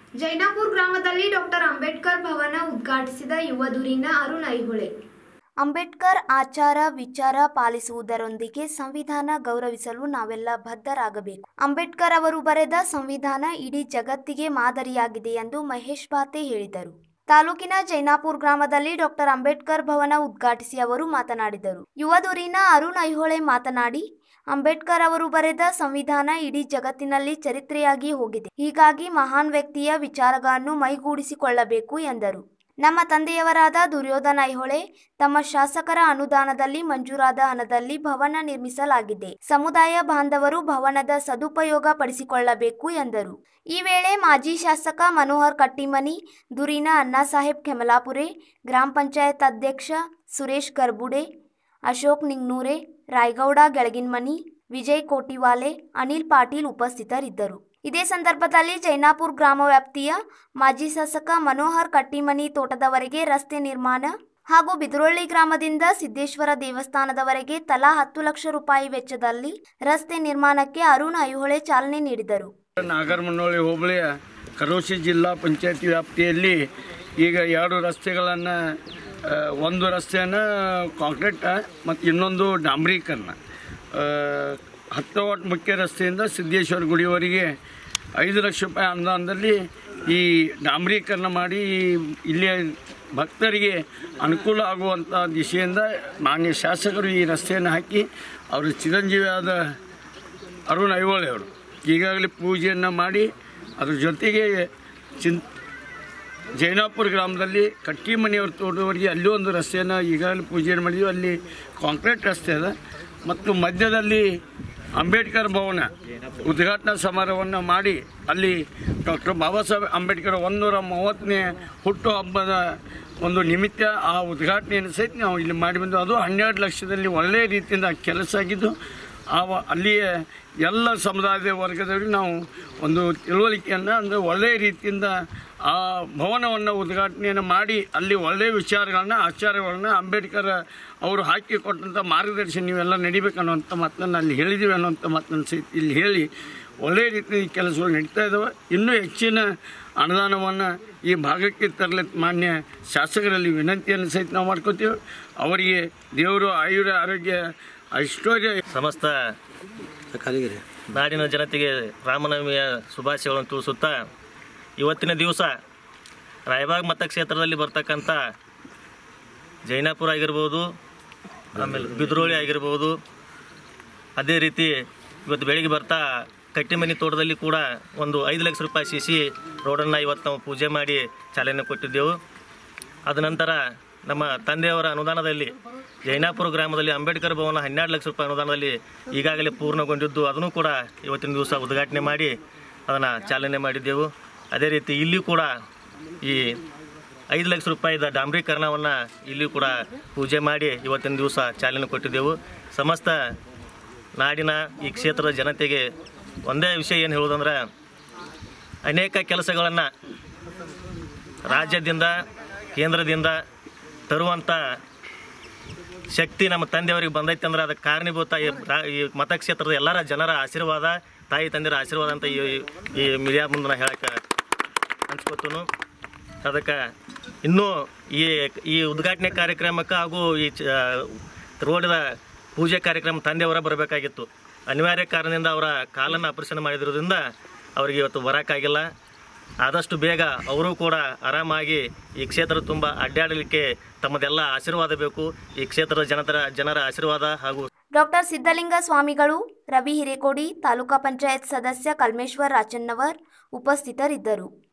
ಜೈನಾಪುರ ಗ್ರಾಮದಲ್ಲಿ ಡಾಕ್ಟರ್ ಅಂಬೇಡ್ಕರ್ ಭವನ ಉದ್ಘಾಟಿಸಿದ ಯುವ ಧುರೀಣ ಅರುಣ್ ಐಹೊಳೆ ಅಂಬೇಡ್ಕರ್ ಆಚಾರ ವಿಚಾರ ಪಾಲಿಸುವುದರೊಂದಿಗೆ ಸಂವಿಧಾನ ಗೌರವಿಸಲು ನಾವೆಲ್ಲ ಬದ್ಧರಾಗಬೇಕು ಅಂಬೇಡ್ಕರ್ ಅವರು ಬರೆದ ಸಂವಿಧಾನ ಇಡೀ ಜಗತ್ತಿಗೆ ಮಾದರಿಯಾಗಿದೆ ಎಂದು ಮಹೇಶ್ ಬಾತೆ ಹೇಳಿದರು ತಾಲೂಕಿನ ಜೈನಾಪುರ ಗ್ರಾಮದಲ್ಲಿ ಡಾಕ್ಟರ್ ಅಂಬೇಡ್ಕರ್ ಭವನ ಉದ್ಘಾಟಿಸಿ ಅವರು ಮಾತನಾಡಿದರು ಯುವ ಧುರೀಣ ಅರುಣ್ ಐಹೊಳೆ ಮಾತನಾಡಿ ಅಂಬೇಡ್ಕರ್ ಅವರು ಬರೆದ ಸಂವಿಧಾನ ಇಡೀ ಜಗತ್ತಿನಲ್ಲಿ ಚರಿತ್ರೆಯಾಗಿ ಹೋಗಿದೆ ಹೀಗಾಗಿ ಮಹಾನ್ ವ್ಯಕ್ತಿಯ ವಿಚಾರಗಳನ್ನು ಮೈಗೂಡಿಸಿಕೊಳ್ಳಬೇಕು ಎಂದರು ನಮ್ಮ ತಂದೆಯವರಾದ ದುರ್ಯೋಧನ ಐಹೊಳೆ ತಮ್ಮ ಶಾಸಕರ ಅನುದಾನದಲ್ಲಿ ಮಂಜೂರಾದ ಹಣದಲ್ಲಿ ಭವನ ನಿರ್ಮಿಸಲಾಗಿದೆ ಸಮುದಾಯ ಬಾಂಧವರು ಭವನದ ಸದುಪಯೋಗ ಪಡಿಸಿಕೊಳ್ಳಬೇಕು ಎಂದರು ಈ ವೇಳೆ ಮಾಜಿ ಶಾಸಕ ಮನೋಹರ್ ಕಟ್ಟಿಮನಿ ದುರಿನ ಅಣ್ಣಾಸಾಹೇಬ್ ಕೆಮಲಾಪುರೆ ಗ್ರಾಮ ಪಂಚಾಯತ್ ಅಧ್ಯಕ್ಷ ಸುರೇಶ್ ಗರ್ಬುಡೆ ಅಶೋಕ್ ನಿಂಗ್ನೂರೆ ರಾಯಗೌಡ ಗೆಳಗಿನ್ಮನಿ ವಿಜಯ್ ಕೋಟಿವಾಲೆ ಅನಿಲ್ ಪಾಟೀಲ್ ಉಪಸ್ಥಿತರಿದ್ದರು ಇದೇ ಸಂದರ್ಭದಲ್ಲಿ ಜೈನಾಪುರ ಗ್ರಾಮ ವ್ಯಾಪ್ತಿಯ ಮಾಜಿ ಶಾಸಕ ಮನೋಹರ್ ಕಟ್ಟಿಮನಿ ತೋಟದವರೆಗೆ ರಸ್ತೆ ನಿರ್ಮಾಣ ಹಾಗೂ ಬಿದ್ರೊಳ್ಳಿ ಗ್ರಾಮದಿಂದ ಸಿದ್ದೇಶ್ವರ ದೇವಸ್ಥಾನದವರೆಗೆ ತಲಾ ಹತ್ತು ಲಕ್ಷ ರೂಪಾಯಿ ವೆಚ್ಚದಲ್ಲಿ ರಸ್ತೆ ನಿರ್ಮಾಣಕ್ಕೆ ಅರುಣ್ ಐಹೊಳೆ ಚಾಲನೆ ನೀಡಿದರು ನಾಗರಮನಹಳ್ಳಿ ಹೋಬಳಿಯ ಕರೋಶಿ ಜಿಲ್ಲಾ ಪಂಚಾಯತಿ ವ್ಯಾಪ್ತಿಯಲ್ಲಿ ಈಗ ಎರಡು ರಸ್ತೆಗಳನ್ನು ಒಂದು ರಸ್ತೆಯನ್ನು ಕಾಂಕ್ರೀಟ್ ಮತ್ತು ಇನ್ನೊಂದು ಡಾಂಬರೀಕರಣ ಆ, ಹತ್ತು ವಾಟ್ ಮುಖ್ಯ ರಸ್ತೆಯಿಂದ ಸಿದ್ದೇಶ್ವರ ಗುಡಿಯವರೆಗೆ ಐದು ಲಕ್ಷ ರೂಪಾಯಿ ಅನುದಾನದಲ್ಲಿ ಈ ಡಾಂಬರೀಕರಣ ಮಾಡಿ ಇಲ್ಲಿಯ ಭಕ್ತರಿಗೆ ಅನುಕೂಲ ಆಗುವಂಥ ದಿಶೆಯಿಂದ ಮಾನ್ಯ ಶಾಸಕರು ಈ ರಸ್ತೆಯನ್ನು ಹಾಕಿ ಅವರು ಚಿರಂಜೀವಿಯಾದ ಅರುಣ್ ಐಹೊಳೆ ಅವರು ಈಗಾಗಲೇ ಪೂಜೆಯನ್ನು ಮಾಡಿ ಅದ್ರ ಜೊತೆಗೆ ಚಿನ್ ಜೈನಾಪುರ ಗ್ರಾಮದಲ್ಲಿ ಕಟ್ಟಿ ಮನೆಯವ್ರ ತೋಟದವರೆಗೆ ಅಲ್ಲಿ ಒಂದು ರಸ್ತೆಯನ್ನು ಈಗಾಗಲೇ ಪೂಜೆಯನ್ನು ಮಾಡಿದ್ವಿ ಅಲ್ಲಿ ಕಾಂಕ್ರೀಟ್ ರಸ್ತೆ ಅದ ಮತ್ತು ಮಧ್ಯದಲ್ಲಿ ಅಂಬೇಡ್ಕರ್ ಭವನ ಉದ್ಘಾಟನಾ ಸಮಾರಂಭವನ್ನು ಮಾಡಿ ಅಲ್ಲಿ ಡಾಕ್ಟರ್ ಬಾಬಾ ಸಾಹೇಬ್ ಅಂಬೇಡ್ಕರ್ ಒಂದೂರ ಮೂವತ್ತನೇ ಹುಟ್ಟು ಹಬ್ಬದ ಒಂದು ನಿಮಿತ್ತ ಆ ಉದ್ಘಾಟನೆಯನ್ನು ಸಹಿತ ನಾವು ಇಲ್ಲಿ ಮಾಡಿ ಬಂದು ಅದು ಹನ್ನೆರಡು ಲಕ್ಷದಲ್ಲಿ ಒಳ್ಳೆಯ ರೀತಿಯಿಂದ ಕೆಲಸ ಆಗಿದ್ದು ಆ ವ- ಅಲ್ಲಿಯ ಎಲ್ಲ ಸಮುದಾಯದ ವರ್ಗದವರಿಗೆ ನಾವು ಒಂದು ತಿಳುವಳಿಕೆಯನ್ನು ಅಂದರೆ ಒಳ್ಳೆಯ ರೀತಿಯಿಂದ ಆ ಭವನವನ್ನು ಉದ್ಘಾಟನೆಯನ್ನು ಮಾಡಿ ಅಲ್ಲಿ ಒಳ್ಳೆಯ ವಿಚಾರಗಳನ್ನ ಆಚಾರಗಳನ್ನ ಅಂಬೇಡ್ಕರ್ ಅವರು ಹಾಕಿಕೊಟ್ಟಂಥ ಮಾರ್ಗದರ್ಶನ ನೀವೆಲ್ಲ ನಡಿಬೇಕು ಅನ್ನೋಂಥ ಮಾತನ್ನು ಅಲ್ಲಿ ಹೇಳಿದ್ದೀವಿ ಅನ್ನೋಂಥ ಮಾತನ್ನು ಸಹಿತ ಇಲ್ಲಿ ಹೇಳಿ ಒಳ್ಳೆಯ ರೀತಿ ಕೆಲಸಗಳು ನಡೀತಾ ಇದ್ದಾವೆ ಇನ್ನೂ ಹೆಚ್ಚಿನ ಅನುದಾನವನ್ನು ಈ ಭಾಗಕ್ಕೆ ತರಲಿ ಮಾನ್ಯ ಶಾಸಕರಲ್ಲಿ ವಿನಂತಿಯನ್ನು ಸಹಿತ ನಾವು ಮಾಡ್ಕೋತೀವಿ ಅವರಿಗೆ ದೇವರು ಆಯುರ ಆರೋಗ್ಯ ಐಶ್ವರ್ಯ ಸಮಸ್ತ ನಾಡಿನ ಜನತೆಗೆ ರಾಮನವಮಿಯ ಶುಭಾಶಯಗಳನ್ನು ತಿಳಿಸುತ್ತಾ ಇವತ್ತಿನ ದಿವಸ ರಾಯಬಾಗ್ ಮತಕ್ಷೇತ್ರದಲ್ಲಿ ಬರ್ತಕ್ಕಂಥ ಜೈನಾಪುರ ಆಗಿರ್ಬೋದು ಆಮೇಲೆ ಬಿದ್ರೋಳಿ ಆಗಿರ್ಬೋದು ಅದೇ ರೀತಿ ಇವತ್ತು ಬೆಳಿಗ್ಗೆ ಬರ್ತಾ ಕಟ್ಟಿಮನಿ ತೋಟದಲ್ಲಿ ಕೂಡ ಒಂದು ಐದು ಲಕ್ಷ ರೂಪಾಯಿ ಸಿ ಸಿ ರೋಡನ್ನು ಇವತ್ತು ನಾವು ಪೂಜೆ ಮಾಡಿ ಚಾಲನೆ ಕೊಟ್ಟಿದ್ದೆವು ಅದ ನಂತರ ನಮ್ಮ ತಂದೆಯವರ ಅನುದಾನದಲ್ಲಿ ಜೈನಾಪುರ ಗ್ರಾಮದಲ್ಲಿ ಅಂಬೇಡ್ಕರ್ ಭವನ ಹನ್ನೆರಡು ಲಕ್ಷ ರೂಪಾಯಿ ಅನುದಾನದಲ್ಲಿ ಈಗಾಗಲೇ ಪೂರ್ಣಗೊಂಡಿದ್ದು ಅದನ್ನು ಕೂಡ ಇವತ್ತಿನ ದಿವಸ ಉದ್ಘಾಟನೆ ಮಾಡಿ ಅದನ್ನು ಚಾಲನೆ ಮಾಡಿದ್ದೆವು ಅದೇ ರೀತಿ ಇಲ್ಲಿ ಕೂಡ ಈ ಐದು ಲಕ್ಷ ರೂಪಾಯಿದ ಡಾಂಬರೀಕರಣವನ್ನು ಇಲ್ಲಿ ಕೂಡ ಪೂಜೆ ಮಾಡಿ ಇವತ್ತಿನ ದಿವಸ ಚಾಲನೆ ಕೊಟ್ಟಿದ್ದೆವು ಸಮಸ್ತ ನಾಡಿನ ಈ ಕ್ಷೇತ್ರದ ಜನತೆಗೆ ಒಂದೇ ವಿಷಯ ಏನು ಹೇಳೋದಂದ್ರೆ ಅನೇಕ ಕೆಲಸಗಳನ್ನು ರಾಜ್ಯದಿಂದ ಕೇಂದ್ರದಿಂದ ತರುವಂಥ ಶಕ್ತಿ ನಮ್ಮ ತಂದೆಯವರಿಗೆ ಬಂದೈತೆ ಅಂದ್ರೆ ಅದಕ್ಕೆ ಕಾರಣೀಭೂತ ಈ ರಾ- ಈ ಮತಕ್ಷೇತ್ರದ ಎಲ್ಲರ ಜನರ ಆಶೀರ್ವಾದ ತಾಯಿ ತಂದೆಯರ ಆಶೀರ್ವಾದ ಅಂತ ಈ ಈ ಮೀಡಿಯಾ ಮುಂದೆ ನಾನು ಹೇಳಕ್ಕೆ ಅನ್ಸ್ಕೊತನು ಅದಕ್ಕೆ ಇನ್ನೂ ಈ ಈ ಉದ್ಘಾಟನೆ ಕಾರ್ಯಕ್ರಮಕ್ಕೆ ಹಾಗೂ ಈ ಚ ರೋಡದ ಪೂಜೆ ಕಾರ್ಯಕ್ರಮ ತಂದೆಯವರ ಬರಬೇಕಾಗಿತ್ತು ಅನಿವಾರ್ಯ ಕಾರಣದಿಂದ ಅವರ ಕಾಲನ್ನು ಆಪರೇಷನ್ ಮಾಡಿದಿರೋದ್ರಿಂದ ಅವರಿಗೆ ಇವತ್ತು ಬರೋಕ್ಕಾಗಿಲ್ಲ ಆದಷ್ಟು ಬೇಗ ಅವರು ಕೂಡ ಆರಾಮಾಗಿ ಈ ಕ್ಷೇತ್ರ ತುಂಬ ಅಡ್ಡಾಡಲಿಕ್ಕೆ ತಮ್ಮದೆಲ್ಲ ಆಶೀರ್ವಾದ ಬೇಕು ಈ ಕ್ಷೇತ್ರದ ಜನತರ ಜನರ ಆಶೀರ್ವಾದ ಹಾಗೂ ಡಾಕ್ಟರ್ ಸಿದ್ದಲಿಂಗ ಸ್ವಾಮಿಗಳು ರವಿ ಹಿರೇಕೋಡಿ ತಾಲೂಕಾ ಪಂಚಾಯತ್ ಸದಸ್ಯ ಕಲ್ಮೇಶ್ವರ್ ರಾಚನ್ನವರ್ ಉಪಸ್ಥಿತರಿದ್ದರು